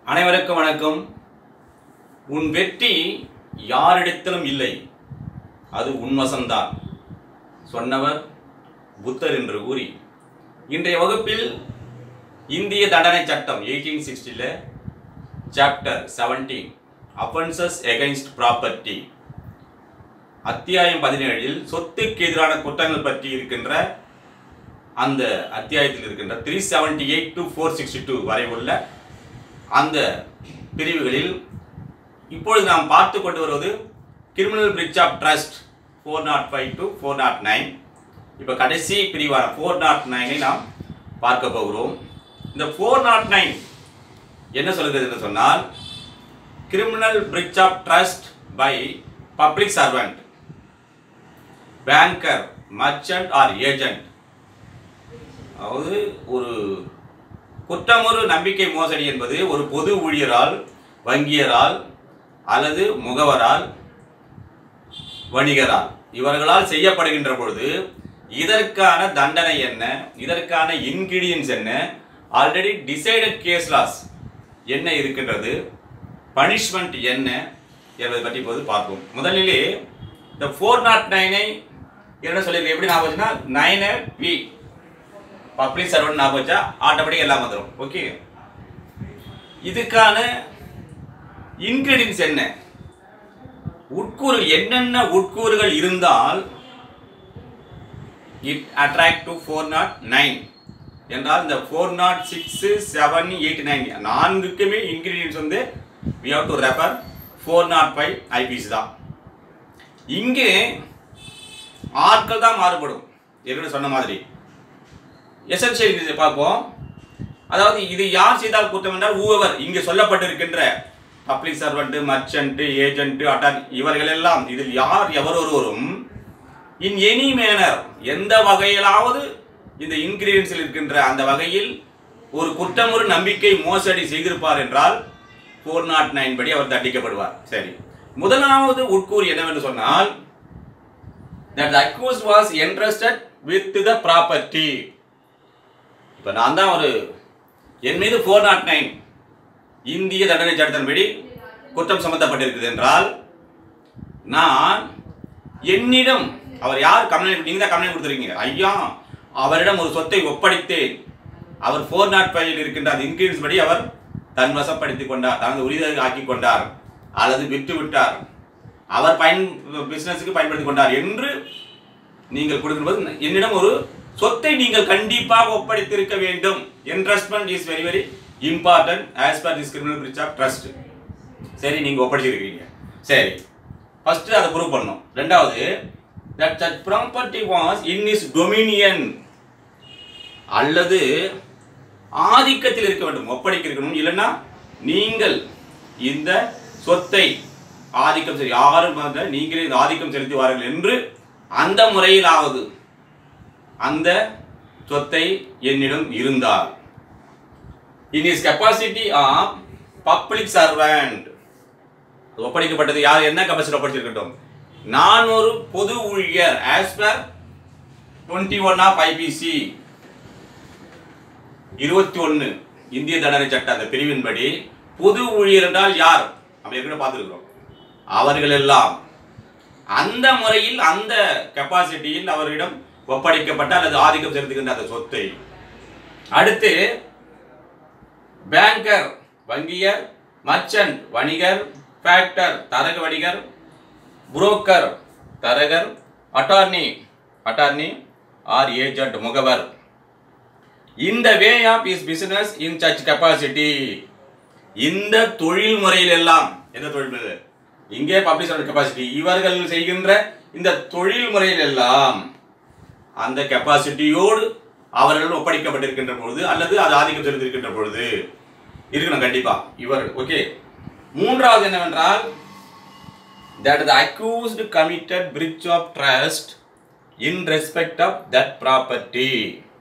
அனைவருக்கும் வணக்கம் உன் வெற்றி யாரிடத்திலும் இல்லை அது உன் வசம்தான் சொன்னவர் புத்தர் என்று கூறி இன்றைய வகுப்பில் இந்திய தண்டனை சட்டம் எயிட்டீன் சிக்ஸ்டியில் chapter seventeen offences against property அத்தியாயம் பதினேழில் சொத்துக்கு எதிரான குற்றங்கள் பற்றி இருக்கின்ற அந்த அத்தியாயத்தில் இருக்கின்ற three seventy eight to four sixty two வரை உள்ள அந்த பிரிவுகளில் இப்பொழுது நாம் பார்த்து கொண்டு வருவது criminal breach of trust four nought five to four not nine இப்போ கடைசி பிரிவான ஃபோர் நாட் நைனை நாம் பார்க்க போகிறோம் இந்த ஃபோர் நாட் நைன் என்ன சொல்கிறது என்று சொன்னால் criminal breach of trust by public servant banker merchant or agent அதாவது ஒரு குற்றமொரு நம்பிக்கை மோசடி என்பது ஒரு பொது ஊழியரால் வங்கியரால் அல்லது முகவரால் வணிகரால் இவர்களால் செய்யப்படுகின்ற பொழுது இதற்கான தண்டனை என்ன இதற்கான இன்கிரீடியன்ஸ் என்ன ஆல்ரெடி டிசைடட் கேஸ் லாஸ் என்ன இருக்கின்றது பனிஷ்மெண்ட் என்ன என்பதை பற்றி இப்போது பார்ப்போம் முதலிலே இந்த ஃபோர் நாட் நைனை என்ன சொல்லியிருக்கு எப்படி ஞாபகம் வச்சுன்னா நைனை பி பப்ளிக் சர்வெண்ட் ஞாபகம் வச்சா ஆட்டோமேட்டிக் எல்லாம் வந்துடும் ஓகே இதுக்கான இன்கிரீடியன்ஸ் என்ன உட்கூறு என்னென்ன உட்கூறுகள் இருந்தால் it attract to four not nine என்றால் இந்த four not six seven eight nine நான்குக்குமே இன்கிரீடியன்ஸ் வந்து we have to refer four nought five IPC தான் இங்கே ஆட்கள் தான் மாறுபடும் ஏற்கனவே சொன்ன மாதிரி எசென்ஷியல் இதை பார்ப்போம் அதாவது இது யார் செய்தால் குற்றம் என்றால் ஊவர் இங்கே சொல்லப்பட்டிருக்கின்ற public servant merchant agent attorney இவர்கள் எல்லாம் இதில் யார் எவரொருவரும் இன் எனி மேனர் எந்த வகையிலாவது இந்த இன்கிரீடியன்ஸில் இருக்கின்ற அந்த வகையில் ஒரு குற்றமுறு நம்பிக்கை மோசடி செய்திருப்பார் என்றால் ஃபோர் நாட் நைன் படி அவர் தண்டிக்கப்படுவார் சரி முதலாவது உட்கூறு என்னவென்று சொன்னால் that the accused was entrusted with the property இப்போ நான் தான் ஒரு என் மீது ஃபோர் நாட் நைன் இந்திய தண்டனை சட்டத்தின்படி குற்றம் சம்பந்தப்பட்டிருக்குது என்றால் நான் என்னிடம் அவர் யார் கம்ப்ளைண்ட் நீங்க தான் கம்ப்ளைண்ட் கொடுத்துருக்கீங்க ஐயா அவரிடம் ஒரு சொத்தை ஒப்படைத்தேன் அவர் ஃபோர் நாட் ஃபைவ் இருக்கின்ற அந்த இன்கிரீடியன்ஸ் படி அவர் தன் வசப்படுத்திக் கொண்டார் தனது உரிதாக ஆக்கி கொண்டார் அல்லது விட்டு விட்டார் அவர் பயன் பிசினஸுக்கு பயன்படுத்தி கொண்டார் என்று நீங்கள் கொடுக்கும்போது என்னிடம் ஒரு சொத்தை நீங்கள் கண்டிப்பாக ஒப்படைத்திருக்க வேண்டும் entrustment is very very important as per this criminal breach of trust சரி நீங்கள் ஒப்படைச்சிருக்கீங்க சரி ஃபர்ஸ்ட் அதை ப்ரூவ் பண்ணணும் ரெண்டாவது that that property was in his dominion அல்லது ஆதிக்கத்தில் இருக்க வேண்டும் ஒப்படைக்க இருக்கணும் இல்லைன்னா நீங்கள் இந்த சொத்தை ஆதிக்கம் சரி யாரும் வந்து நீங்களே இந்த ஆதிக்கம் செலுத்துவார்கள் என்று அந்த முறையிலாவது அந்த சொத்தை என்னிடம் இருந்தால் in his capacity of public servant ஒப்படைக்கப்பட்டது யார் என்ன கெப்பாசிட்டி ஒப்படைச்சிருக்கட்டும் நான் ஒரு பொது ஊழியர் as per twenty one of IPC இருபத்தி ஒன்று இந்திய தண்டனை சட்ட அந்த பிரிவின்படி பொது ஊழியர் என்றால் யார் நம்ம ஏற்கனவே பார்த்துருக்கிறோம் அவர்கள் எல்லாம் அந்த முறையில் அந்த கெப்பாசிட்டியில் அவரிடம் ஒப்படைக்கப்பட்ட அல்லது ஆதிக்கம் செலுத்துகின்ற அந்த சொத்தை அடுத்து பேங்கர் வங்கியர் மர்ச்சன்ட் வணிகர் ஃபேக்டர் தரக வணிகர் புரோக்கர் தரகர் அட்டார்னி அட்டார்னி ஆர் ஏஜென்ட் முகவர் இந்த way of his business in such capacity இந்த தொழில் முறையில் எல்லாம் எந்த தொழில் முறை இங்கே பப்ளிக் கெப்பாசிட்டி இவர்கள் செய்கின்ற இந்த தொழில் முறையில் எல்லாம் அந்த கெப்பாசிட்டியோடு அவர்கள் ஒப்படைக்கப்பட்டிருக்கின்ற பொழுது அல்லது அது ஆதிக்கம் செலுத்திருக்கின்ற பொழுது இருக்கணும் கண்டிப்பா இவர் ஓகே மூன்றாவது என்னவென்றால் that the accused committed breach of trust in respect of that property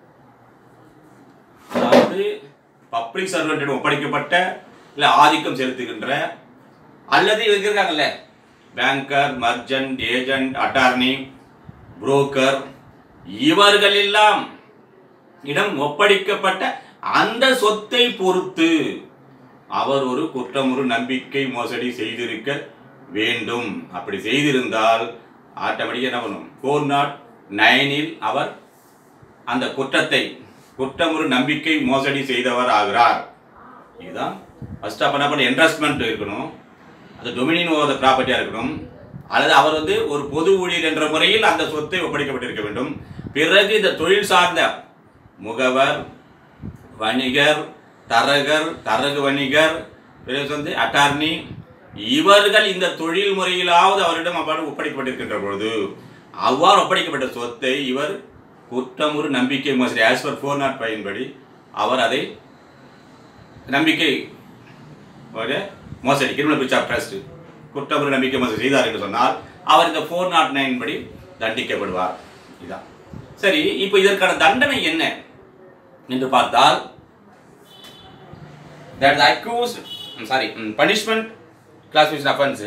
அதாவது பப்ளிக் சர்வெண்ட் ஒப்படைக்கப்பட்ட இல்லை ஆதிக்கம் செலுத்துகின்ற அல்லது இவங்க இருக்காங்கல்ல banker merchant agent attorney broker இவர்கள் எல்லாம் இடம் ஒப்படைக்கப்பட்ட அந்த சொத்தை பொறுத்து அவர் ஒரு குற்றமுறு நம்பிக்கை மோசடி செய்திருக்க வேண்டும் அப்படி செய்திருந்தால் ஆட்டோமேட்டிக்காக என்ன பண்ணும் ஃபோர் நாட் நைனில் அவர் அந்த குற்றத்தை குற்றமுறு நம்பிக்கை மோசடி செய்தவர் ஆகிறார் இதுதான் ஃபர்ஸ்ட் ஆஃப் என்ன பண்ண இன்வெஸ்ட்மெண்ட் இருக்கணும் அது டொமினியன் ஓவர் த ப்ராப்பர்ட்டியாக இருக்கணும் அல்லது அவர் வந்து ஒரு பொது ஊழியர் என்ற முறையில் அந்த சொத்தை ஒப்படைக்கப்பட்டிருக்க வேண்டும் பிறகு இந்த தொழில் சார்ந்த முகவர் வணிகர் தரகர் தரகு வணிகர் பிறகு வந்து அட்டார்னி இவர்கள் இந்த தொழில் முறையிலாவது அவரிடம் அவ்வாறு ஒப்படைக்கப்பட்டிருக்கின்ற பொழுது அவ்வாறு ஒப்படைக்கப்பட்ட சொத்தை இவர் குற்றமுறு நம்பிக்கை மோசடி ஆஸ் பர் ஃபோர் நாட் படி அவர் அதை நம்பிக்கை ஒரு மோசடி கிரிமினல் பிச் ஆஃப் ட்ரஸ்ட் குற்றமுறை நம்பிக்கை மோசடி செய்தார் என்று சொன்னால் அவர் இந்த ஃபோர் நாட் நைன் படி தண்டிக்கப்படுவார் இதான் சரி இப்போ இதற்கான தண்டனை என்ன என்று பார்த்தால் that the accused I'm sorry mm, punishment classification offense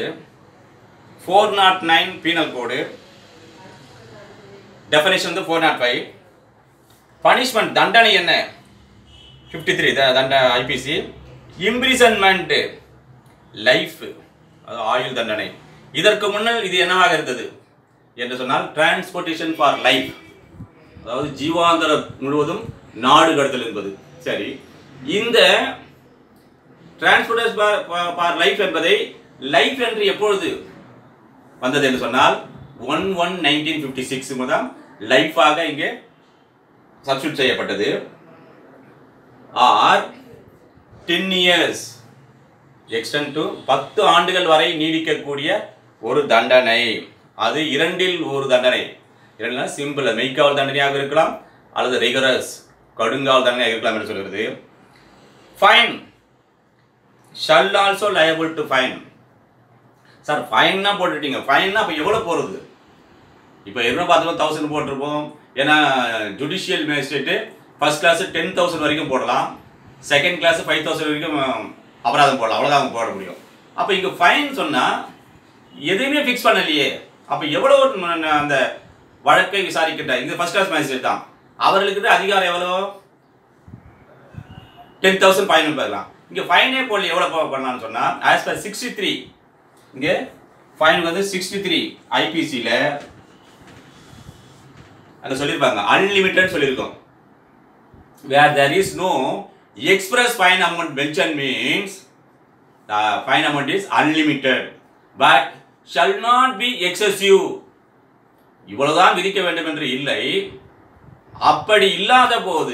409 penal code definition வந்து 405 punishment தண்டனை என்ன 53 த- தண்ட ஐபிசி imprisonment லைஃப் அது ஆயுள் தண்டனை இதற்கு முன்னர் இது என்னவாக இருந்தது என்று சொன்னால் டிரான்ஸ்போர்ட்டேஷன் ஃபார் லைஃப் அதாவது ஜீவாந்தரம் முழுவதும் நாடு கடத்தல் என்பது சரி இந்த டிரான்ஸ்போர்ட்டர்ஸ் ஃபார் லைஃப் என்பதை லைஃப் என்று எப்பொழுது வந்தது என்று சொன்னால் one one nineteen fifty six முதல் லைஃபாக இங்கே சப்ஸ்டியூட் செய்யப்பட்டது or ten years extend to பத்து ஆண்டுகள் வரை நீடிக்கக்கூடிய ஒரு தண்டனை அது இரண்டில் ஒரு தண்டனை இரண்டுனா சிம்பிள் மெய்க்காவல் தண்டனையாக இருக்கலாம் அல்லது ரெகுலர்ஸ் கடுங்காவல் தண்டனையாக இருக்கலாம் என்று சொல்கிறது fine shall also liable to fine sir ஃபைன்னா போட்டுட்டீங்க ஃபைன்னா அப்போ எவ்வளோ போகிறது இப்போ என்ன பார்த்தோம் தௌசண்ட் போட்டிருப்போம் ஏன்னா judicial magistrate first class ten thousand வரைக்கும் போடலாம் செகண்ட் கிளாஸ் ஃபைவ் தௌசண்ட் வரைக்கும் அஹ், அபராதம் போடலாம் அவ்வளோதான் அவங்க போட முடியும் அப்போ இங்கே ஃபைன் சொன்னால் எதுவுமே ஃபிக்ஸ் பண்ணலையே அப்போ எவ்வளோ ம- அந்த வழக்கை விசாரிக்கின்ற இந்த ஃபர்ஸ்ட் கிளாஸ் மேஜிஸ்ட்ரேட் தான் அவர்களுக்கு அதிகாரம் எவ்வளோ டென் தௌசண்ட் ஃபைன் பெறலாம் இங்கே ஃபைனே போடல எவ்வளோ பண்ணலாம்னு சொன்னால் ஆஸ் பர் சிக்ஸ்டி த்ரீ இங்கே ஃபைன் வந்து சிக்ஸ்டி த்ரீ ஐபிசியில் அங்கே சொல்லியிருப்பாங்க அன்லிமிட்டட் சொல்லியிருக்கோம் where there is no express fine amount mention means fine amount is unlimited but shall not be excessive இவ்வளவுதான் விதிக்க வேண்டும் என்று இல்லை அப்படி இல்லாத போது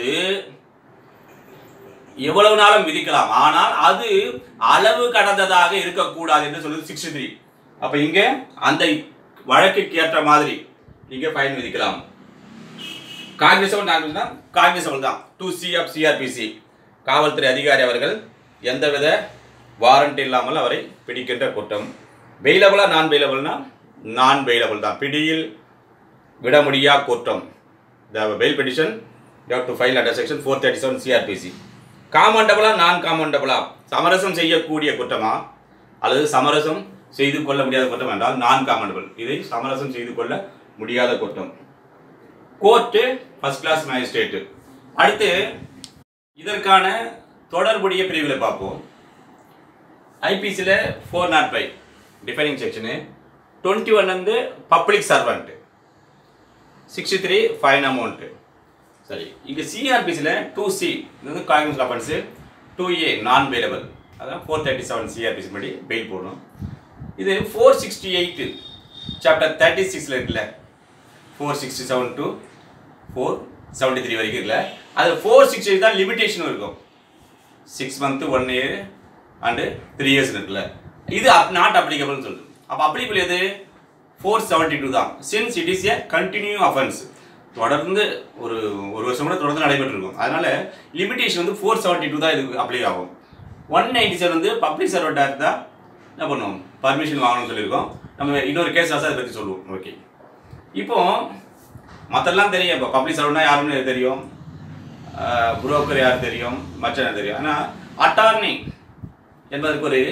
எவ்வளவு நாளும் விதிக்கலாம் ஆனால் அது அளவு கடந்ததாக இருக்கக்கூடாது என்று சொல்லுது சிக்ஸ்டி த்ரீ அப்ப இங்க அந்த வழக்குக்கு ஏற்ற மாதிரி இங்க ஃபைன் விதிக்கலாம் காக்னிசபிள் நாங்கள் காக்னிசபிள் தான் டூ சி ஆஃப் சிஆர்பிசி காவல்துறை அதிகாரி அவர்கள் எந்தவித வாரண்ட் இல்லாமல் அவரை பிடிக்கின்ற குற்றம் பெயிலபிளா நான் பெயிலபிள்னா நான் பெயிலபிள் தான் பிடியில் விட முடியா குற்றம் the bail petition you to file under section four thirty seven CrPC காமண்டபிளா நான் காமண்டபிளா சமரசம் செய்யக்கூடிய குற்றமா அல்லது சமரசம் செய்து கொள்ள முடியாத குற்றம் என்றால் நான் காமண்டபிள் இதை சமரசம் செய்து கொள்ள முடியாத குற்றம் கோர்ட்டு ஃபர்ஸ்ட் கிளாஸ் மேஜிஸ்ட்ரேட்டு அடுத்து இதற்கான தொடர்புடைய பிரிவுகளை பார்ப்போம் ஐபிசியில் four nought five defining section twenty one வந்து public servant sixty three fine amount சரி இங்கே சிஆர்பிசியில் டூ சி இது வந்து காகின்ஸ் அஃபென்ஸு டூ ஏ நான் பெயிலபிள் அதான் ஃபோர் தேர்ட்டி செவன் சிஆர்பிசி படி பெயில் போடணும் இது four sixty eight chapter thirty சிக்ஸில் இருக்குல்ல four sixty seven to four seventy three வரைக்கும் இருக்குல்ல அது ஃபோர் சிக்ஸ்டி தான் லிமிடேஷனும் இருக்கும் six month one year and three years இருக்குல்ல இது அப் நாட் அப்ளிகபிள்னு சொல்லுது அப்போ அப்ளிகபிள் எது ஃபோர் செவன்ட்டி டூ தான் since it is a continue offence தொடர்ந்து ஒரு ஒரு வருஷம் கூட தொடர்ந்து நடைபெற்றிருக்கும் அதனால லிமிடேஷன் வந்து ஃபோர் செவன்ட்டி டூ தான் இதுக்கு அப்ளை ஆகும் ஒன் நைன்டி செவன் வந்து பப்ளிக் சர்வெண்ட்டாக இருந்தால் என்ன பண்ணுவோம் பர்மிஷன் வாங்கணும்னு சொல்லியிருக்கோம் நம்ம இன்னொரு கேஸ் அதை பற்றி சொல்லுவோம் ஓகே இப்போ மற்றெல்லாம் தெரியும் இப்போ பப்ளிக் சர்வெண்ட்னா யாருன்னு தெரியும் புரோக்கர் யார் தெரியும் மற்ற யார் தெரியும் ஆனால் அட்டார்னி என்பதற்கு ஒரு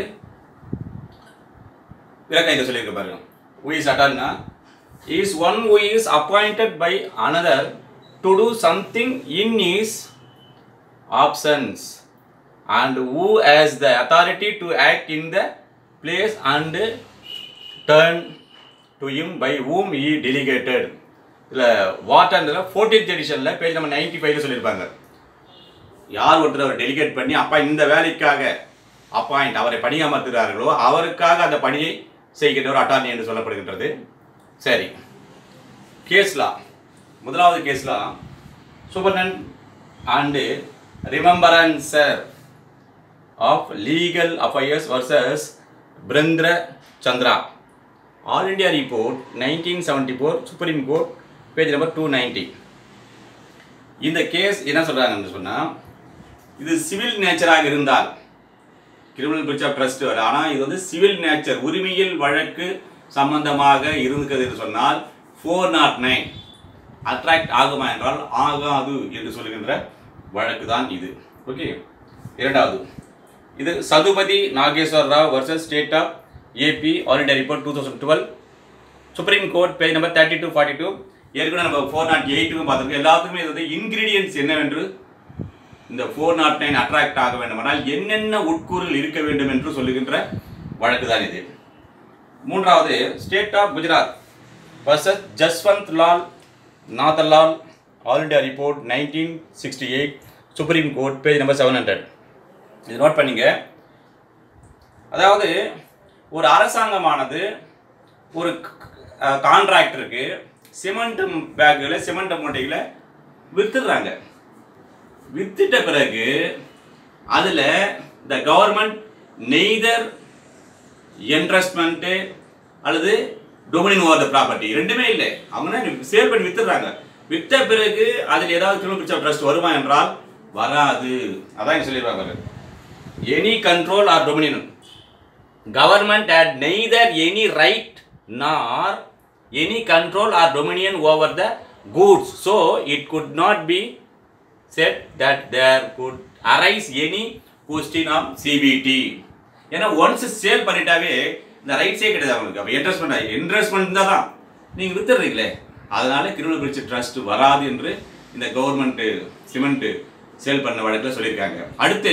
விளக்கம் இதை சொல்லியிருக்க பாருங்க who is attorney is one who is appointed by another to do something in his absence and who has the authority to act in the place and turn to him by whom he delegated இதில் வாட்டர்ல fourteenth எடிஷனில் page number ninety ஃபைவ்ல சொல்லியிருப்பாங்க யார் ஒருத்தர் அவர் delicate பண்ணி அப்பா இந்த வேலைக்காக அப்பாயிண்ட் அவரை பணியமர்த்துகிறார்களோ அவருக்காக அந்த பணியை செய்கின்றவர் அட்டார்னி என்று சொல்லப்படுகின்றது சரி கேஸ்லா முதலாவது கேஸ்லா superintendent and remembrancer of legal affairs versus பிரந்திர Chandra All India Report nineteen seventy four Supreme Court page number two ninety இந்த கேஸ் என்ன சொல்கிறாங்கன்னு சொன்னால் இது சிவில் நேச்சராக இருந்தால் கிரிமினல் பிரிச் ஆஃப் ட்ரஸ்ட் வர ஆனால் இது வந்து சிவில் நேச்சர் உரிமையில் வழக்கு சம்பந்தமாக இருந்துக்கிறது என்று சொன்னால் ஃபோர் நாட் நைன் அட்ராக்ட் ஆகுமா என்றால் ஆகாது என்று சொல்லுகின்ற வழக்கு தான் இது ஓகே இரண்டாவது இது Sathupati Nageswara Rao versus state of AP All India Report two thousand twelve Supreme Court page number thirty two forty two ஏற்கனவே நம்ம ஃபோர் நாட் எயிட்டுக்கும் பார்த்துருக்கோம் எல்லாத்துக்குமே இது வந்து இன்கிரீடியன்ஸ் என்னவென்று இந்த ஃபோர் நாட் நைன் அட்ராக்ட் ஆக வேண்டுமானால் என்னென்ன உட்கூறுகள் இருக்க வேண்டும் என்று சொல்லுகின்ற வழக்கு தான் இது மூன்றாவது State of Gujarat versus Jaswant Lal Nathalal All India Report nineteen sixty eight Supreme Court page number seven hundred இது நோட் பண்ணிங்க அதாவது ஒரு அரசாங்கமானது ஒரு கான்ட்ராக்டருக்கு சிமெண்ட் பேக்குகளை சிமெண்ட் மூட்டைகளை வித்துடுறாங்க வித்துட்ட பிறகு அதில் த கவர்மெண்ட் நெய்தர் இன்ட்ரெஸ்ட்மெண்ட்டு அல்லது டொமினின் ஓவர் த ப்ராப்பர்ட்டி ரெண்டுமே இல்லை அவங்க சேல் பண்ணி வித்துடுறாங்க வித்த பிறகு அதில் ஏதாவது கிரிமினல் பிக்சர் ட்ரஸ்ட் வருமா என்றால் வராது அதான் இங்க சொல்லிடுவாங்க any control or dominion government had neither any right nor any control or dominion over the goods so it could not be said that there could arise any question of CBT ஏன்னா once sale பண்ணிட்டாவே இந்த ரைட்ஸே கிடையாது அவங்களுக்கு அப்போ இன்ட்ரெஸ்ட்மெண்ட் இன்ட்ரெஸ்ட்மெண்ட் இருந்தால் தான் நீங்கள் வித்துடுறீங்களே அதனால கிரிமினல் பிரிச்சு ட்ரஸ்ட் வராது என்று இந்த கவர்மெண்ட் சிமெண்ட் சேல் பண்ண வழக்கில் சொல்லியிருக்காங்க அடுத்து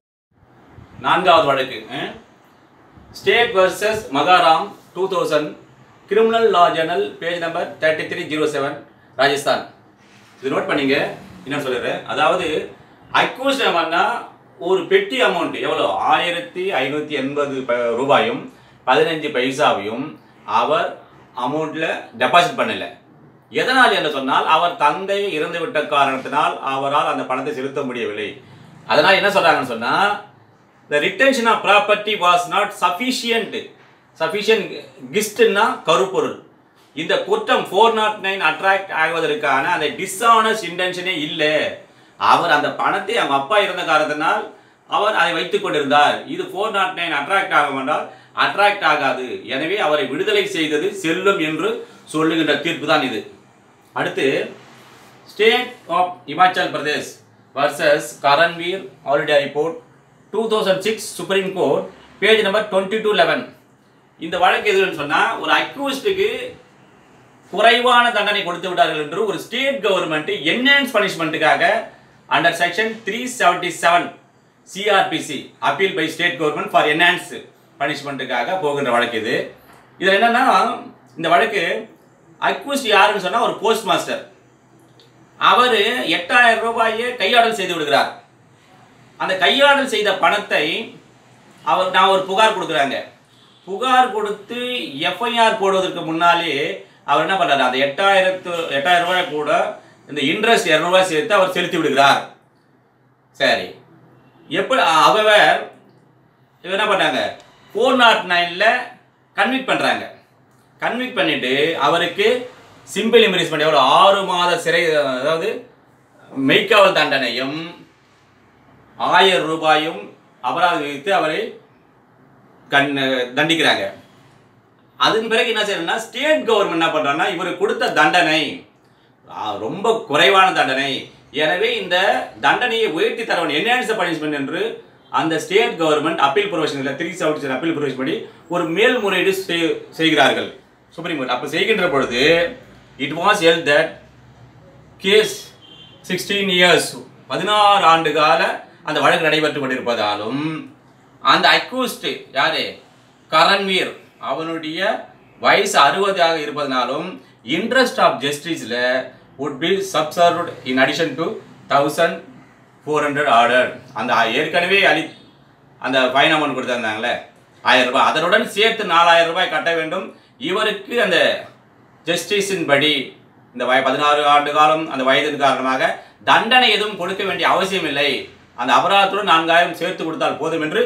நான்காவது வழக்கு அஹ், State versus Maharam two thousand Criminal Law Journal page number thirty three zero seven Rajasthan இது நோட் பண்ணீங்க என்ன சொல்லிடுறேன் அதாவது அக்யூஸ்ட் பண்ணா ஒரு பெட்டி அமௌண்ட் எவ்வளோ ஆயிரத்தி ஐநூற்றி எண்பது ப- ரூபாயும் பதினஞ்சு பைசாவையும் அவர் அமௌண்ட்டில் டெபாசிட் பண்ணல எதனால் என்று சொன்னால் அவர் தந்தை இறந்துவிட்ட காரணத்தினால் அவரால் அந்த பணத்தை செலுத்த முடியவில்லை அதனால் என்ன சொல்றாங்கன்னு சொன்னா the retention of property was not sufficient sufficient கிஸ்ட்னா கருப்பொருள் இந்த குற்றம் ஃபோர் நாட் நைன் அட்ராக்ட் ஆகுவதற்கான அந்த டிஸ்ஆனஸ்ட் இன்டென்ஷனே இல்லை அவர் அந்த பணத்தை அவங்க அப்பா இருந்த காரணத்தினால் அவர் அதை வைத்துக் கொண்டிருந்தார் இது ஃபோர் நாட் நைன் அட்ராக்ட் ஆகும் என்றால் அட்ராக்ட் ஆகாது எனவே அவரை விடுதலை செய்தது செல்லும் என்று சொல்லுகின்ற தீர்ப்பு தான் இது அடுத்து State of Himachal Pradesh versus Karanveer All India Report two thousand six Supreme Court page number twenty two eleven இந்த வழக்கு எதுன்னு சொன்னால் ஒரு அக்யூஸ்டுக்கு குறைவான தண்டனை கொடுத்து விட்டார்கள் என்று ஒரு ஸ்டேட் கவர்மெண்ட் என்ஹான்ஸ் பனிஷ்மெண்ட்டுக்காக under section three seventy seven CrPC appeal by state government for enhance பனிஷ்மெண்ட்டுக்காக போகின்ற வழக்கு இது இதில் என்னன்னா இந்த வழக்கு அக்யூஸ்ட் யாருன்னு சொன்னால் ஒரு போஸ்ட் மாஸ்டர் அவர் எட்டாயிரம் ரூபாயை கையாடல் செய்து விடுகிறார் அந்த கையாடல் செய்த பணத்தை அவர் நான் ஒரு புகார் கொடுக்குறாங்க புகார் கொடுத்து எஃப்ஐஆர் போடுவதற்கு முன்னாலே அவர் என்ன பண்றாரு அந்த எட்டாயிரத்து எட்டாயிரம் ரூபாய் கூட இந்த இன்ட்ரெஸ்ட் இரநூறுவா சேர்த்து அவர் செலுத்தி விடுகிறார் சரி எப்படி அவர் இவர் என்ன பண்ணாங்க ஃபோர் நாட் நைனில் கன்விக்ட் பண்ணுறாங்க கன்விக்ட் பண்ணிட்டு அவருக்கு சிம்பிள் இம்ப்ரீஸ்மெண்ட் எவ்வளோ ஆறு மாத சிறை அதாவது மெய்க்காவல் தண்டனையும் ஆயிரம் ரூபாயும் அபராதம் விதித்து அவரை கண் தண்டிக்கிறாங்க அதன் பிறகு என்ன செய்யணும்னா ஸ்டேட் கவர்மெண்ட் என்ன பண்றாங்கன்னா இவருக்கு கொடுத்த தண்டனை ஆ, ரொம்ப குறைவான தண்டனை எனவே இந்த தண்டனையை உயர்த்தி தர வேண்டும் என்ஹான்ஸ் பனிஷ்மெண்ட் என்று அந்த ஸ்டேட் கவர்மெண்ட் அப்பீல் ப்ரொவிஷனில் த்ரீ செவன்டி அப்பீல் ப்ரொவிஷன் படி ஒரு மேல்முறையீடு செய்- செய்கிறார்கள் சுப்ரீம் கோர்ட் அப்போ செய்கின்ற பொழுது it was held that case sixteen years பதினாறு ஆண்டு கால அந்த வழக்கு நடைபெற்று கொண்டிருப்பதாலும் அந்த அக்யூஸ்ட் யாரு கரண்வீர் அவனுடைய வயசு அறுபதாக இருப்பதனாலும் இன்ட்ரெஸ்ட் ஆஃப் ஜஸ்டிஸில் would be subserved in addition to thousand four hundred order அந்த ஏற்கனவே அளி அந்த ஃபைன் அமௌண்ட் கொடுத்துருந்தாங்களே ஆயிரம் ரூபாய் அதனுடன் சேர்த்து நாலாயிரம் ரூபாய் கட்ட வேண்டும் இவருக்கு அந்த ஜஸ்டிஸின் படி இந்த வய பதினாறு ஆண்டு காலம் அந்த வயதின் காரணமாக தண்டனை எதுவும் கொடுக்க வேண்டிய அவசியம் இல்லை அந்த அபராதத்துடன் நான்காயிரம் சேர்த்து கொடுத்தால் போதும் என்று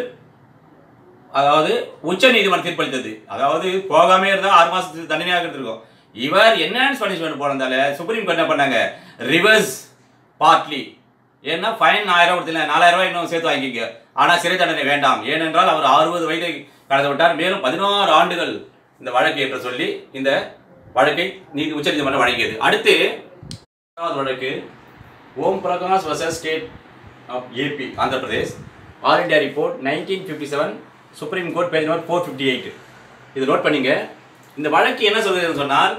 அதாவது உச்ச நீதிமன்றம் தீர்ப்பளித்தது அதாவது போகாமே இருந்தால் ஆறு மாசத்துக்கு தண்டனையாக எடுத்திருக்கோம் இவர் என்னன்னு பனிஷ்மெண்ட் போனதால சுப்ரீம் கோர்ட் என்ன பண்ணாங்க ரிவர்ஸ் பார்ட்லி ஏன்னா ஃபைன் ஆயிரம் கொடுத்தீங்க நாலாயிரம் ரூபாய் இன்னும் சேர்த்து வாங்கிக்க ஆனால் சிறை தண்டனை வேண்டாம் ஏனென்றால் அவர் அறுபது வயதை கடந்து விட்டார் மேலும் பதினாறு ஆண்டுகள் இந்த வழக்கு என்று சொல்லி இந்த வழக்கை நீதி உச்ச நீதிமன்றம் வழங்கியது அடுத்து இரண்டாவது வழக்கு Om Prakash versus state of AP Andhra Pradesh All India Report nineteen fifty seven Supreme Court page number four fifty eight இது நோட் பண்ணீங்க இந்த வழக்கு என்ன சொல்லுதுன்னு சொன்னால்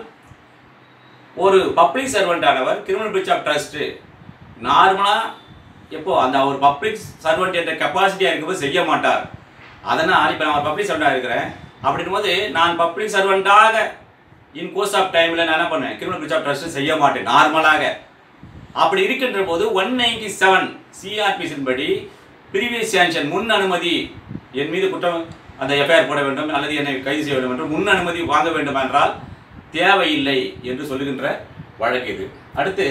ஒரு பப்ளிக் சர்வெண்ட் ஆனவர் கிரிமினல் பிரிச் ஆஃப் ட்ரஸ்ட் நார்மலாக எப்போ அந்த ஒரு பப்ளிக் சர்வெண்ட் என்ற கெப்பாசிட்டியாக இருக்கும்போது செய்ய மாட்டார் அதனால் இப்போ நான் பப்ளிக் சர்வெண்ட்டாக இருக்கிறேன் அப்படின்னும் போது நான் பப்ளிக் சர்வெண்ட்டாக இன் கோர்ஸ் ஆஃப் டைமில் நான் என்ன பண்ணேன் கிரிமினல் பிரிச் ஆஃப் ட்ரஸ்ட் செய்ய மாட்டேன் நார்மலாக அப்படி இருக்கின்ற போது ஒன் நைன்டி செவன் சிஆர்பிசின் படி ப்ரீவியஸ் சாங்ஷன் முன் அனுமதி என் மீது குற்றம் அந்த எஃப்ஐஆர் போட வேண்டும் அல்லது என்னை கைது செய்ய வேண்டும் என்று முன் அனுமதி வாங்க வேண்டும் என்றால் தேவையில்லை என்று சொல்லுகின்ற வழக்கு இது அடுத்து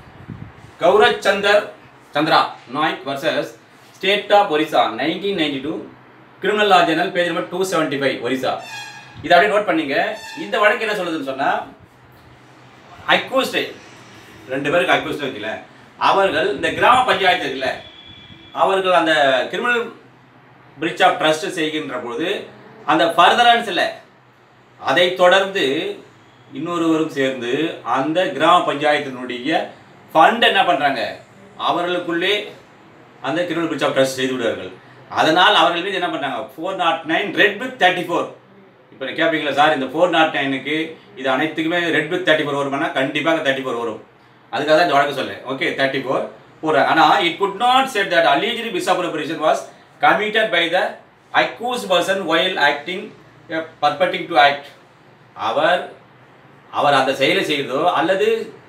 Gaurav Chander Chandra Naik versus state of Orissa nineteen ninety two criminal law general page number two seventy five Orissa இதை அப்படியே நோட் பண்ணீங்க இந்த வழக்கு என்ன சொல்லுதுன்னு சொன்னால் அக்யூஸ்டை ரெண்டு பேருக்கு அக்யூஸ்ட் இருக்குல்ல அவர்கள் இந்த கிராம பஞ்சாயத்து இருக்குல்ல அவர்கள் அந்த கிரிமினல் பிரிச் ஆஃப் ட்ரஸ்ட் செய்கின்ற பொழுது அந்த ஃபர்தரன்ஸ் இல்லை அதை தொடர்ந்து இன்னொருவரும் சேர்ந்து அந்த கிராம பஞ்சாயத்தினுடைய ஃபண்ட் என்ன பண்ணுறாங்க அவர்களுக்குள்ளே அந்த கிரிமினல் பிரிச் ஆஃப் ட்ரஸ்ட் செய்து விடுவார்கள் அதனால் அவர்கள் மீது என்ன பண்ணுறாங்க four not nine read with thirty four இப்போ கேட்பீங்களா சார் இந்த ஃபோர் நாட் நைனுக்கு இது அனைத்துக்குமே ரெட் வித் தேர்ட்டி ஃபோர் வருமானா கண்டிப்பாக தேர்ட்டி ஃபோர் வரும் அதுக்காக தான் இந்த வழக்கு சொல்லேன் ஓகே தேர்ட்டி ஃபோர் போடுறேன் ஆனால் it could not said that alleged misappropriation was committed by the accused person while acting purporting to act அவர் அவர் அந்த செயலை செய்தோ அல்லது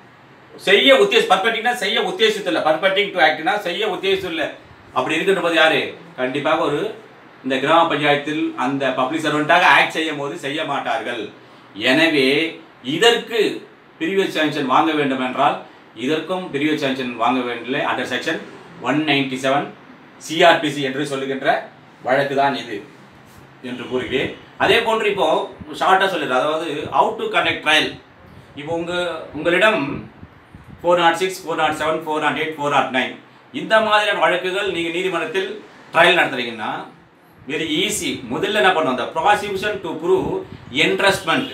செய்ய உத்தேச பர்பட்டிங்னா செய்ய உத்தேசித்துல பர்பட்டிங் டு ஆக்ட்னா செய்ய உத்தேசம் இல்லை அப்படி இருக்கின்ற போது யாரு கண்டிப்பாக ஒரு இந்த கிராம பஞ்சாயத்தில் அந்த பப்ளிக் சர்வெண்ட்டாக ஆக்ட் செய்யும் போது செய்ய மாட்டார்கள் எனவே இதற்கு பிரிவியஸ் சாங்ஷன் வாங்க வேண்டும் என்றால் இதற்கும் பிரிவியஸ் சாங்ஷன் வாங்க வேண்டிய under section one ninety seven CrPC என்று சொல்லுகின்ற வழக்கு தான் இது என்று கூறுகிறேன் அதே போன்று இப்போ ஷார்ட்டாக சொல்லிடுறேன் அதாவது அவுட் டு கண்டக்ட் ட்ரையல் இப்போ உங்க உங்களிடம் four not six four not seven four not eight four not nine இந்த மாதிரியான வழக்குகள் நீங்கள் நீதிமன்றத்தில் ட்ரையல் நடத்துறீங்கன்னா வெரி ஈஸி முதல்ல என்ன பண்ணுவோம் அந்த prosecution to prove entrustment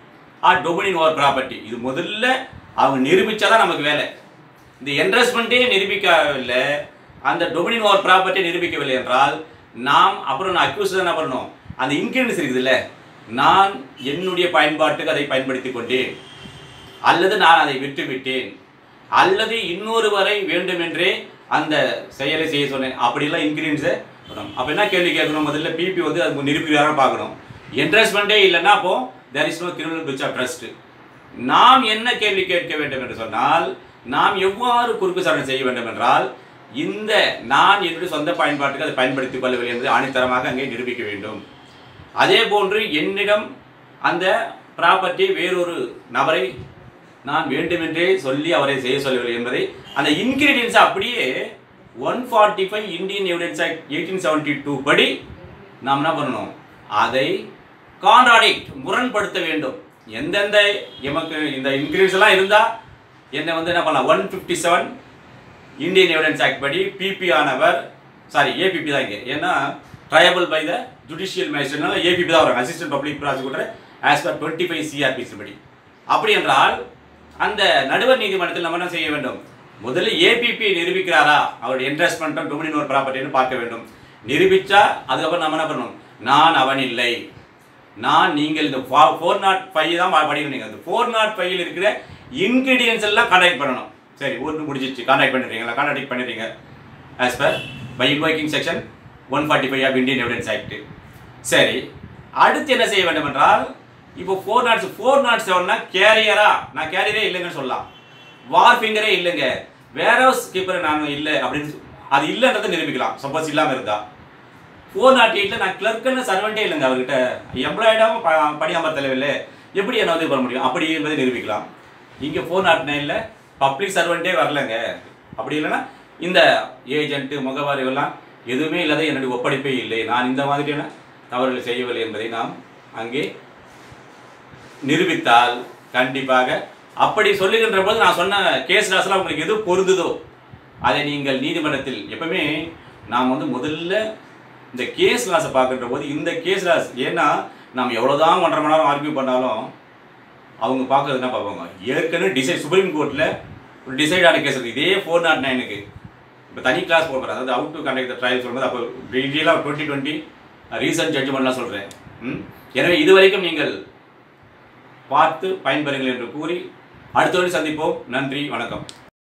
or dominion over property இது முதல்ல அவங்க நிரூபிச்சாதான் நமக்கு வேலை இந்த என்ட்ரஸ்ட்மெண்ட்டே நிரூபிக்கவில்லை அந்த டொமினின் ஓவர் ப்ராப்பர்ட்டி நிரூபிக்கவில்லை என்றால் நாம் அப்புறம் நான் அக்யூஸ் என்ன பண்ணணும் அந்த இன்கிரீடியன்ஸ் இருக்குதுல்ல நான் என்னுடைய பயன்பாட்டுக்கு அதை பயன்படுத்தி கொண்டேன் அல்லது நான் அதை விட்டு விட்டேன் அல்லது இன்னொருவரை வேண்டுமென்றே அந்த செயலை செய்ய சொன்னேன் அப்படிலாம் இன்கிரீடியன்ஸை சொல்லணும் அப்போ என்ன கேள்வி கேட்கணும் முதல்ல பிபி வந்து அது நிரூபிக்கிறாரா பார்க்கணும் என்ட்ரஸ்மெண்ட்டே இல்லைன்னா அப்போ there is no criminal breach of trust நாம் என்ன கேள்வி கேட்க வேண்டும் என்று சொன்னால் நாம் எவ்வாறு குறுக்கு சாரணை செய்ய வேண்டும் என்றால் இந்த நான் என்னுடைய சொந்த பயன்பாட்டுக்கு அதை பயன்படுத்திக் கொள்ளவில்லை என்று ஆணித்தரமாக அங்கே நிரூபிக்க வேண்டும் அதே போன்று என்னிடம் அந்த ப்ராப்பர்ட்டி வேறொரு நபரை நான் வேண்டுமென்றே சொல்லி அவரை செய்ய சொல்லவில்லை என்பதை அந்த இன்கிரீடியன்ஸ் அப்படியே one forty five Indian evidence act eighteen seventy two படி நாம் என்ன பண்ணணும் அதை கான்ட்ராடிக்ட் முரண்படுத்த வேண்டும் எந்தெந்த எமக்கு இந்த இன்கிரீடியன்ஸ் எல்லாம் இருந்தால் என்னை வந்து என்ன பண்ணலாம் one fifty seven Indian evidence act படி பிபி ஆனவர் சாரி ஏபிபி தான் இங்கே ஏன்னா ட்ரையபிள் பை த ஜுடிஷியல் மேஜிஸ்ட்ரேட்னால ஏபிபி தான் வரும் assistant public prosecutor as per twenty five CrPC படி அப்படி என்றால் அந்த நடுவர் நீதிமன்றத்தில் நம்ம என்ன செய்ய வேண்டும் முதல்ல ஏபிபி நிரூபிக்கிறாரா அவருடைய இன்ட்ரெஸ்ட்மெண்ட்டும் டொமினின் ஒரு ப்ராப்பர்ட்டின்னு பார்க்க வேண்டும் நிரூபிச்சா அதுக்கப்புறம் நம்ம என்ன பண்ணணும் நான் அவன் இல்லை நான் நீங்கள் இந்த ஃபோர் நாட் ஃபைவ் தான் படிக்கிறீங்க அந்த ஃபோர் நாட் ஃபைவ்ல இருக்கிற இன்கிரீடியன்ஸ் எல்லாம் கான்டாக்ட் பண்ணணும் சரி ஒன்று முடிஞ்சிச்சு கான்டாக்ட் பண்ணிடுறீங்களா கான்டாக்ட் பண்ணிடுறீங்க as per by invoking section one forty five of Indian evidence act சரி அடுத்து என்ன செய்ய வேண்டும் என்றால் இப்போ ஃபோர் நாட்ஸ் ஃபோர் நாட் செவன்னா கேரியரா நான் கேரியரே இல்லைங்கன்னு சொல்லலாம் வார் ஃபிங்கரே இல்லைங்க வேற ஹவுஸ் கீப்பர் நான் இல்லை அப்படின்னு அது இல்லைன்றதை நிரூபிக்கலாம் சப்போஸ் இல்லாமல் இருந்தா ஃபோர் நாட் எயிட்டில் நான் கிளர்க்குன்னு சர்வெண்ட்டே இல்லைங்க அவர்கிட்ட எம்ப்ளாய்டாகவும் ப பணி அமர்த்தலைவில்லை எப்படி என்ன வந்து பண்ண முடியும் அப்படி என்பதை நிரூபிக்கலாம் இங்கே ஃபோர் நாட் நைனில் பப்ளிக் சர்வெண்ட்டே வரலங்க அப்படி இல்லைன்னா இந்த ஏஜென்ட்டு முகவாரி எல்லாம் எதுவுமே இல்லாத என்னுடைய ஒப்படைப்பே இல்லை நான் இந்த மாதிரியான தவறுகளை செய்யவில்லை என்பதை நாம் அங்கே நிரூபித்தால் கண்டிப்பாக அப்படி சொல்லுகின்ற போது நான் சொன்ன கேஸ் லாஸ்லாம் உங்களுக்கு எது பொருந்துதோ அதை நீங்கள் நீதிமன்றத்தில் எப்பவுமே நாம் வந்து முதல்ல இந்த கேஸ் லாஸை பார்க்கின்ற போது இந்த கேஸ் லாஸ் ஏன்னா நாம் எவ்வளோதான் ஒன்றரை மணி நேரம் ஆர்கியூ பண்ணாலும் அவங்க பார்க்கறது என்ன பார்ப்பாங்க ஏற்கனவே டிசைட் சுப்ரீம் கோர்ட்டில் ஒரு டிசைட் ஆன கேஸ் இருக்குது இதே ஃபோர் நாட் நைனுக்கு இப்போ தனி கிளாஸ் போடுறேன் அதாவது அவுட் டு கண்டக்ட் ட்ரையல் சொல்லும்போது அப்போ டீட்டெயிலாக டுவெண்ட்டி டுவெண்ட்டி ரீசன்ட் ஜட்ஜ்மெண்ட்லாம் சொல்கிறேன் ம் எனவே இதுவரைக்கும் நீங்கள் பார்த்து பயன்பெறுங்கள் என்று கூறி அடுத்த சந்திப்போம் நன்றி வணக்கம்